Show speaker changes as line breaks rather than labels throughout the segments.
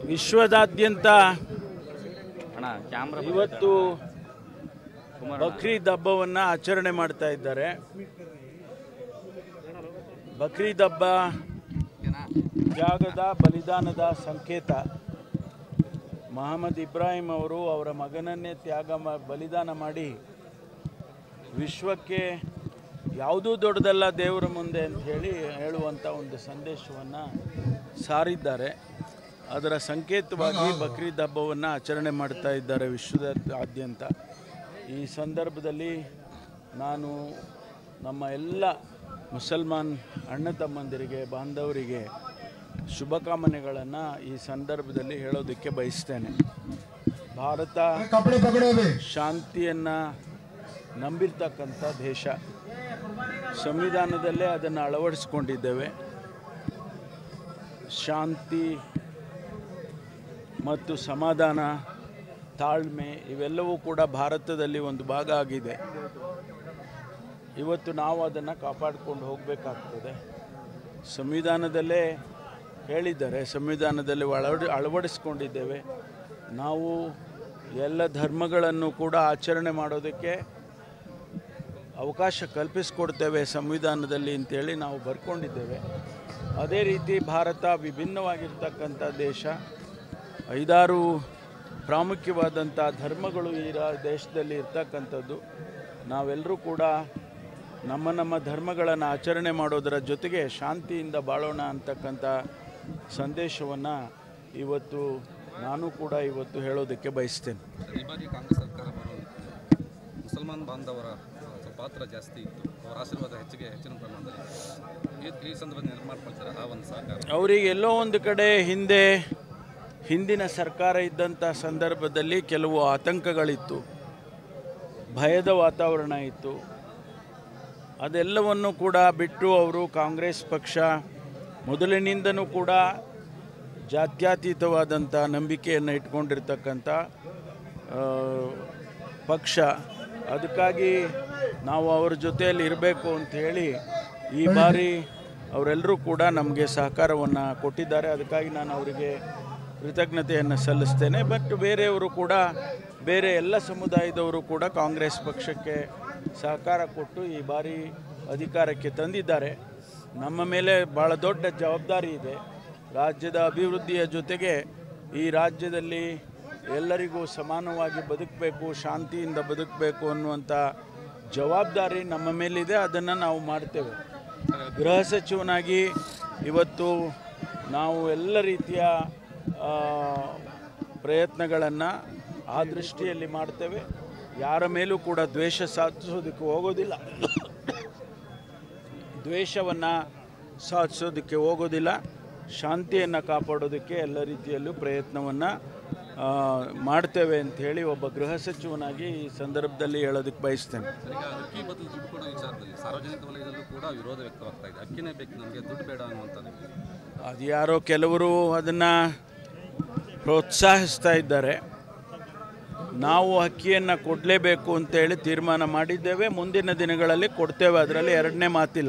ವಿಶ್ವದಾದ್ಯಂತ
ಅಣ್ಣ ಕ್ಯಾಮ್ರಾ
ಇವತ್ತು ಬಕ್ರೀದ್ ಹಬ್ಬವನ್ನು ಆಚರಣೆ ಮಾಡ್ತಾ ಇದ್ದಾರೆ ಬಕ್ರೀದ್ ಹಬ್ಬ ತ್ಯಾಗದ ಬಲಿದಾನದ ಸಂಕೇತ ಮಹಮ್ಮದ್ ಇಬ್ರಾಹಿಂ ಅವರು ಅವರ ಮಗನನ್ನೇ ತ್ಯಾಗ ಮ- ಬಲಿದಾನ ಮಾಡಿ ವಿಶ್ವಕ್ಕೆ ಯಾವುದೂ ದೊಡ್ಡದಲ್ಲ ದೇವರ ಮುಂದೆ ಅಂತ ಹೇಳಿ ಹೇಳುವಂಥ ಒಂದು ಸಂದೇಶವನ್ನು ಸಾರಿದ್ದಾರೆ ಅದರ ಸಂಕೇತವಾಗಿ ಬಕ್ರೀದ್ ಹಬ್ಬವನ್ನು ಆಚರಣೆ ಮಾಡ್ತಾ ಇದ್ದಾರೆ ವಿಶ್ವದಾದ್ಯಂತ ಈ ಸಂದರ್ಭದಲ್ಲಿ ನಾನು ನಮ್ಮ ಎಲ್ಲ ಮುಸಲ್ಮಾನ್ ಅಣ್ಣ ತಮ್ಮಂದಿರಿಗೆ ಬಾಂಧವರಿಗೆ ಶುಭಕಾಮನೆಗಳನ್ನು ಈ ಸಂದರ್ಭದಲ್ಲಿ ಹೇಳೋದಕ್ಕೆ ಬಯಸ್ತೇನೆ ಭಾರತ
कपड़े पकड़ो अभी
ಶಾಂತಿಯನ್ನು ನಂಬಿರ್ತಕ್ಕಂಥ ದೇಶ ಸಂವಿಧಾನದಲ್ಲೇ ಅದನ್ನು ಅಳವಡಿಸ್ಕೊಂಡಿದ್ದೇವೆ ಶಾಂತಿ ಮತ್ತು ಸಮಾಧಾನ ತಾಳ್ಮೆ ಇವೆಲ್ಲವೂ ಕೂಡ ಭಾರತದಲ್ಲಿ ಒಂದು ಭಾಗ ಆಗಿದೆ ಇವತ್ತು ನಾವು ಅದನ್ನು ಕಾಪಾಡಿಕೊಂಡು ಹೋಗಬೇಕಾಗ್ತದೆ ಸಂವಿಧಾನದಲ್ಲೇ ಹೇಳಿದ್ದಾರೆ ಸಂವಿಧಾನದಲ್ಲಿ ಅಳವಡಿ ಅಳವಡಿಸ್ಕೊಂಡಿದ್ದೇವೆ ನಾವು ಎಲ್ಲ ಧರ್ಮಗಳನ್ನು ಕೂಡ ಆಚರಣೆ ಮಾಡೋದಕ್ಕೆ ಅವಕಾಶ ಕಲ್ಪಿಸ್ಕೊಡ್ತೇವೆ ಸಂವಿಧಾನದಲ್ಲಿ ಅಂತೇಳಿ ನಾವು ಬರ್ಕೊಂಡಿದ್ದೇವೆ ಅದೇ ರೀತಿ ಭಾರತ ವಿಭಿನ್ನವಾಗಿರ್ತಕ್ಕಂಥ ದೇಶ ಐದಾರು ಪ್ರಾಮುಖ್ಯವಾದಂಥ ಧರ್ಮಗಳು ಈ ರಾ ದೇಶದಲ್ಲಿ ಇರ್ತಕ್ಕಂಥದ್ದು ನಾವೆಲ್ಲರೂ ಕೂಡ ನಮ್ಮ ನಮ್ಮ ಧರ್ಮಗಳನ್ನು ಆಚರಣೆ ಮಾಡೋದರ ಜೊತೆಗೆ ಶಾಂತಿಯಿಂದ ಬಾಳೋಣ ಅಂತಕ್ಕಂಥ ಸಂದೇಶವನ್ನು ಇವತ್ತು ನಾನು ಕೂಡ ಇವತ್ತು ಹೇಳೋದಕ್ಕೆ ಬಯಸ್ತೇನೆ
ಈ ಬಾರಿ ಕಾಂಗ್ರೆಸ್ ಸರ್ಕಾರ ಬರೋದು ಮುಸಲ್ಮಾನ್ ಬಾಂಧವರ ಆ, ಸ್ವಲ್ಪ ಪಾತ್ರ ಜಾಸ್ತಿ ಇತ್ತು ಅವರ ಆಶೀರ್ವಾದ ಹೆಚ್ಚಿಗೆ ಹೆಚ್ಚಿನ ಪ್ರಮಾಣದಲ್ಲಿ ಈ- ಈ ಸಂದರ್ಭದಲ್ಲಿ ನೆನಪು ಮಾಡ್ಕೊಳ್ತಾರೆ ಆ ಒಂದು ಸಹಕಾರ
ಅವರಿಗೆ ಎಲ್ಲೋ ಒಂದು ಕಡೆ ಹಿಂದೆ ಹಿಂದಿನ ಸರ್ಕಾರ ಇದ್ದಂಥ ಸಂದರ್ಭದಲ್ಲಿ ಕೆಲವು ಆತಂಕಗಳಿತ್ತು ಭಯದ ವಾತಾವರಣ ಇತ್ತು ಅದೆಲ್ಲವನ್ನು ಕೂಡ ಬಿಟ್ಟು ಅವರು ಕಾಂಗ್ರೆಸ್ ಪಕ್ಷ ಮೊದಲಿನಿಂದನೂ ಕೂಡ ಜಾತ್ಯತೀತವಾದಂಥ ನಂಬಿಕೆಯನ್ನು ಇಟ್ಕೊಂಡಿರ್ತಕ್ಕಂಥ ಆ, ಪಕ್ಷ ಅದಕ್ಕಾಗಿ ನಾವು ಅವ್ರ ಜೊತೆಯಲ್ಲಿ ಇರಬೇಕು ಅಂತ ಹೇಳಿ ಈ ಬಾರಿ ಅವರೆಲ್ಲರೂ ಕೂಡ ನಮಗೆ ಸಹಕಾರವನ್ನು ಕೊಟ್ಟಿದ್ದಾರೆ ಅದಕ್ಕಾಗಿ ನಾನು ಅವರಿಗೆ ಕೃತಜ್ಞತೆಯನ್ನು ಸಲ್ಲಿಸ್ತೇನೆ ಬಟ್ ಬೇರೆಯವರು ಕೂಡ ಬೇರೆ ಎಲ್ಲ ಸಮುದಾಯದವರು ಕೂಡ ಕಾಂಗ್ರೆಸ್ ಪಕ್ಷಕ್ಕೆ ಸಹಕಾರ ಕೊಟ್ಟು ಈ ಬಾರಿ ಅಧಿಕಾರಕ್ಕೆ ತಂದಿದ್ದಾರೆ ನಮ್ಮ ಮೇಲೆ ಭಾಳ ದೊಡ್ಡ ಜವಾಬ್ದಾರಿ ಇದೆ ರಾಜ್ಯದ ಅಭಿವೃದ್ಧಿಯ ಜೊತೆಗೆ ಈ ರಾಜ್ಯದಲ್ಲಿ ಎಲ್ಲರಿಗೂ ಸಮಾನವಾಗಿ ಬದುಕಬೇಕು ಶಾಂತಿಯಿಂದ ಬದುಕಬೇಕು ಅನ್ನುವಂಥ ಜವಾಬ್ದಾರಿ ನಮ್ಮ ಮೇಲಿದೆ ಅದನ್ನು ನಾವು ಮಾಡ್ತೇವೆ ಗೃಹ ಸಚಿವನಾಗಿ ಇವತ್ತು ನಾವು ಎಲ್ಲ ರೀತಿಯ ಪ್ರಯತ್ನಗಳನ್ನು ಆ ದೃಷ್ಟಿಯಲ್ಲಿ ಮಾಡ್ತೇವೆ ಯಾರ ಮೇಲೂ ಕೂಡ ದ್ವೇಷ ಸಾಧಿಸೋದಕ್ಕೆ ಹೋಗೋದಿಲ್ಲ ದ್ವೇಷವನ್ನು ಸಾಧಿಸೋದಕ್ಕೆ ಹೋಗೋದಿಲ್ಲ ಶಾಂತಿಯನ್ನು ಕಾಪಾಡೋದಕ್ಕೆ ಎಲ್ಲ ರೀತಿಯಲ್ಲೂ ಪ್ರಯತ್ನವನ್ನು ಮಾಡ್ತೇವೆ ಅಂತ ಹೇಳಿ ಒಬ್ಬ ಗೃಹ ಸಚಿವನಾಗಿ ಈ ಸಂದರ್ಭದಲ್ಲಿ ಹೇಳೋದಕ್ಕೆ ಬಯಸ್ತೇನೆ
ಈಗ ಅಕ್ಕಿ ಬದಲು ದುಡ್ಡು ಕೊಡೋ ವಿಚಾರದಲ್ಲಿ ಸಾರ್ವಜನಿಕ ವಲಯದಲ್ಲೂ ಕೂಡ ವಿರೋಧ ವ್ಯಕ್ತವಾಗ್ತಾ ಇದೆ ಅಕ್ಕಿನೇ ಬೇಕು ನಮಗೆ ದುಡ್ಡು ಬೇಡ ಅನ್ನುವಂಥದ್ದು
ಅದು ಯಾರೋ ಕೆಲವರು ಅದನ್ನು ಪ್ರೋತ್ಸಾಹಿಸ್ತಾ ಇದ್ದಾರೆ ನಾವು ಅಕ್ಕಿಯನ್ನು ಕೊಡಲೇಬೇಕು ಅಂತೇಳಿ ತೀರ್ಮಾನ ಮಾಡಿದ್ದೇವೆ ಮುಂದಿನ ದಿನಗಳಲ್ಲಿ ಕೊಡ್ತೇವೆ ಅದರಲ್ಲಿ ಎರಡನೇ ಮಾತಿಲ್ಲ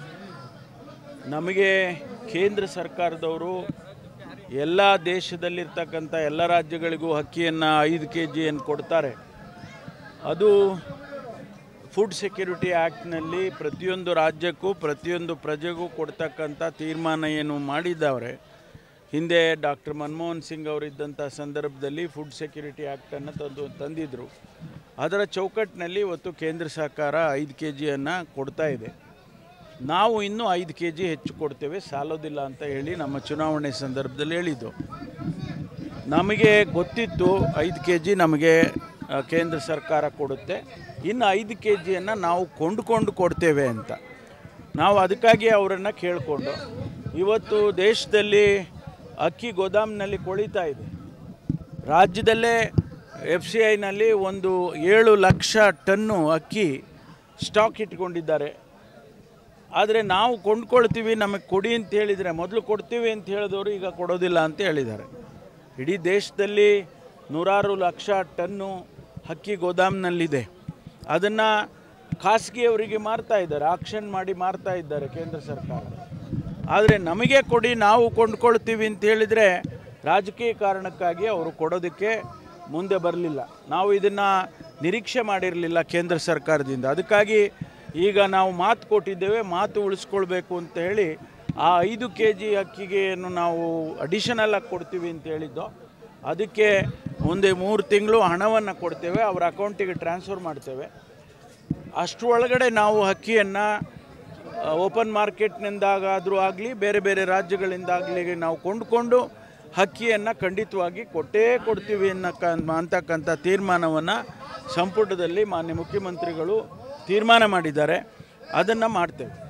ನಮಗೆ ಕೇಂದ್ರ ಸರ್ಕಾರದವರು ಎಲ್ಲ ದೇಶದಲ್ಲಿರ್ತಕ್ಕಂಥ ಎಲ್ಲ ರಾಜ್ಯಗಳಿಗೂ ಅಕ್ಕಿಯನ್ನು ಐದು ಕೆ ಜಿಯನ್ನು ಕೊಡ್ತಾರೆ ಅದು ಫುಡ್ ಸೆಕ್ಯೂರಿಟಿ ಆ್ಯಕ್ಟ್ನಲ್ಲಿ ಪ್ರತಿಯೊಂದು ರಾಜ್ಯಕ್ಕೂ ಪ್ರತಿಯೊಂದು ಪ್ರಜೆಗೂ ಕೊಡ್ತಕ್ಕಂಥ ತೀರ್ಮಾನ ಏನು ಮಾಡಿದ್ದಾರೆ ಹಿಂದೆ ಡಾಕ್ಟರ್ ಮನಮೋಹನ್ ಸಿಂಗ್ ಅವರಿದ್ದಂಥ ಸಂದರ್ಭದಲ್ಲಿ ಫುಡ್ ಸೆಕ್ಯೂರಿಟಿ ಆ್ಯಕ್ಟನ್ನು ತಂದು ತಂದಿದ್ದರು ಅದರ ಚೌಕಟ್ಟಿನಲ್ಲಿ ಇವತ್ತು ಕೇಂದ್ರ ಸರ್ಕಾರ ಐದು ಕೆ ಜಿಯನ್ನು ಕೊಡ್ತಾ ಇದೆ ನಾವು ಇನ್ನೂ ಐದು ಕೆ ಜಿ ಹೆಚ್ಚು ಕೊಡ್ತೇವೆ ಸಾಲೋದಿಲ್ಲ ಅಂತ ಹೇಳಿ ನಮ್ಮ ಚುನಾವಣೆ ಸಂದರ್ಭದಲ್ಲಿ ಹೇಳಿದ್ದು ನಮಗೆ ಗೊತ್ತಿತ್ತು ಐದು ಕೆ ಜಿ ನಮಗೆ ಆ, ಕೇಂದ್ರ ಸರ್ಕಾರ ಕೊಡುತ್ತೆ ಇನ್ನು ಐದು ಕೆ ಜಿಯನ್ನು ನಾವು ಕೊಂಡುಕೊಂಡು ಕೊಡ್ತೇವೆ ಅಂತ ನಾವು ಅದಕ್ಕಾಗಿ ಅವರನ್ನು ಕೇಳಿಕೊಂಡು ಇವತ್ತು ದೇಶದಲ್ಲಿ ಅಕ್ಕಿ ಗೋದಾಮ್ನಲ್ಲಿ ಕೊಳಿತಾ ಇದೆ ರಾಜ್ಯದಲ್ಲೇ ಎಫ್ ಸಿ ಐನಲ್ಲಿ ಒಂದು ಏಳು ಲಕ್ಷ ಟನ್ನು ಅಕ್ಕಿ ಸ್ಟಾಕ್ ಇಟ್ಕೊಂಡಿದ್ದಾರೆ ಆದರೆ ನಾವು ಕೊಂಡ್ಕೊಳ್ತೀವಿ ನಮಗೆ ಕೊಡಿ ಅಂತ ಹೇಳಿದರೆ ಮೊದಲು ಕೊಡ್ತೀವಿ ಅಂತ ಹೇಳಿದವರು ಈಗ ಕೊಡೋದಿಲ್ಲ ಅಂತ ಹೇಳಿದ್ದಾರೆ ಇಡೀ ದೇಶದಲ್ಲಿ ನೂರಾರು ಲಕ್ಷ ಟನ್ನು ಅಕ್ಕಿ ಗೋದಾಮ್ನಲ್ಲಿದೆ ಅದನ್ನು ಖಾಸಗಿಯವರಿಗೆ ಮಾರ್ತಾ ಇದ್ದಾರೆ ಆಕ್ಷನ್ ಮಾಡಿ ಮಾರ್ತಾ ಇದ್ದಾರೆ ಕೇಂದ್ರ ಸರ್ಕಾರ ಆದರೆ ನಮಗೆ ಕೊಡಿ ನಾವು ಕೊಂಡ್ಕೊಳ್ತೀವಿ ಅಂತ ಹೇಳಿದರೆ ರಾಜಕೀಯ ಕಾರಣಕ್ಕಾಗಿ ಅವರು ಕೊಡೋದಕ್ಕೆ ಮುಂದೆ ಬರಲಿಲ್ಲ ನಾವು ಇದನ್ನು ನಿರೀಕ್ಷೆ ಮಾಡಿರಲಿಲ್ಲ ಕೇಂದ್ರ ಸರ್ಕಾರದಿಂದ ಅದಕ್ಕಾಗಿ ಈಗ ನಾವು ಮಾತು ಕೊಟ್ಟಿದ್ದೇವೆ ಮಾತು ಉಳಿಸ್ಕೊಳ್ಬೇಕು ಅಂತ ಹೇಳಿ ಆ ಐದು ಕೆ ಜಿ ಅಕ್ಕಿಗೆ ಏನು ನಾವು ಅಡಿಷನಲ್ ಆಗಿ ಕೊಡ್ತೀವಿ ಅಂತ ಹೇಳಿದ್ದು ಅದಕ್ಕೆ ಮುಂದೆ ಮೂರು ತಿಂಗಳು ಹಣವನ್ನು ಕೊಡ್ತೇವೆ ಅವರ ಅಕೌಂಟಿಗೆ ಟ್ರಾನ್ಸ್ಫರ್ ಮಾಡ್ತೇವೆ ಅಷ್ಟರೊಳಗಡೆ ನಾವು ಅಕ್ಕಿಯನ್ನು ಓಪನ್ ಮಾರ್ಕೆಟ್ನಿಂದಾಗಾದರೂ ಆಗಲಿ ಬೇರೆ ಬೇರೆ ರಾಜ್ಯಗಳಿಂದಾಗಲಿ ನಾವು ಕೊಂಡುಕೊಂಡು ಅಕ್ಕಿಯನ್ನು ಖಂಡಿತವಾಗಿ ಕೊಟ್ಟೇ ಕೊಡ್ತೀವಿ ಅನ್ನಕ್ಕ ಅಂತಕ್ಕಂಥ ತೀರ್ಮಾನವನ್ನು ಸಂಪುಟದಲ್ಲಿ ಮಾನ್ಯ ಮುಖ್ಯಮಂತ್ರಿಗಳು ತೀರ್ಮಾನ ಮಾಡಿದ್ದಾರೆ ಅದನ್ನು ಮಾಡ್ತೇವೆ